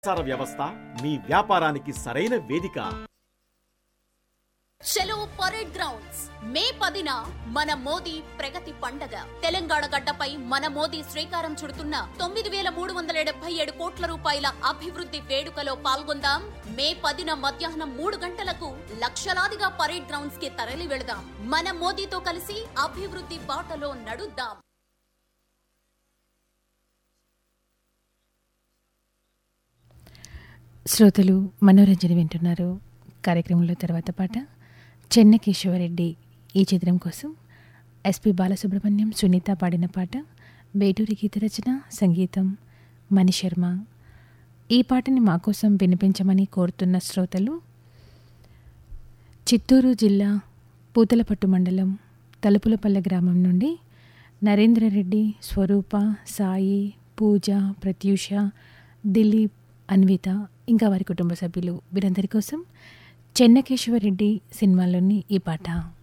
ప్రసార వ్యవస్థ మీ వ్యాపారానికి సరైన వేదిక చలో పరేడ్ గ్రౌండ్స్ మే పదిన మన మోదీ ప్రగతి పండగ తెలంగాణ గడ్డపై మన మోదీ శ్రీకారం చుడుతున్న తొమ్మిది వేల మూడు వందల డెబ్బై ఏడు కోట్ల రూపాయల అభివృద్ధి వేడుకలో పాల్గొందాం మే పదిన మధ్యాహ్నం మూడు గంటలకు లక్షలాదిగా పరేడ్ గ్రౌండ్స్ కి తరలి వెళదాం మన మోదీతో కలిసి అభివృద్ధి బాటలో నడుద్దాం శ్రోతలు మనోరంజన వింటున్నారు కార్యక్రమంలో తర్వాత పాట చెన్నకేశవరెడ్డి ఈ చిత్రం కోసం ఎస్పి బాలసుబ్రహ్మణ్యం సునీత పాడిన పాట బేటూరి గీత రచన సంగీతం మణిశర్మ ఈ పాటని మా కోసం వినిపించమని కోరుతున్న శ్రోతలు చిత్తూరు జిల్లా పూతలపట్టు మండలం తలుపులపల్లె గ్రామం నుండి నరేంద్రరెడ్డి స్వరూప సాయి పూజ ప్రత్యూష దిలీప్ అన్విత ఇంకా వారి కుటుంబ సభ్యులు వీరందరి కోసం చెన్నకేశవరెడ్డి సినిమాలోని ఈ పాట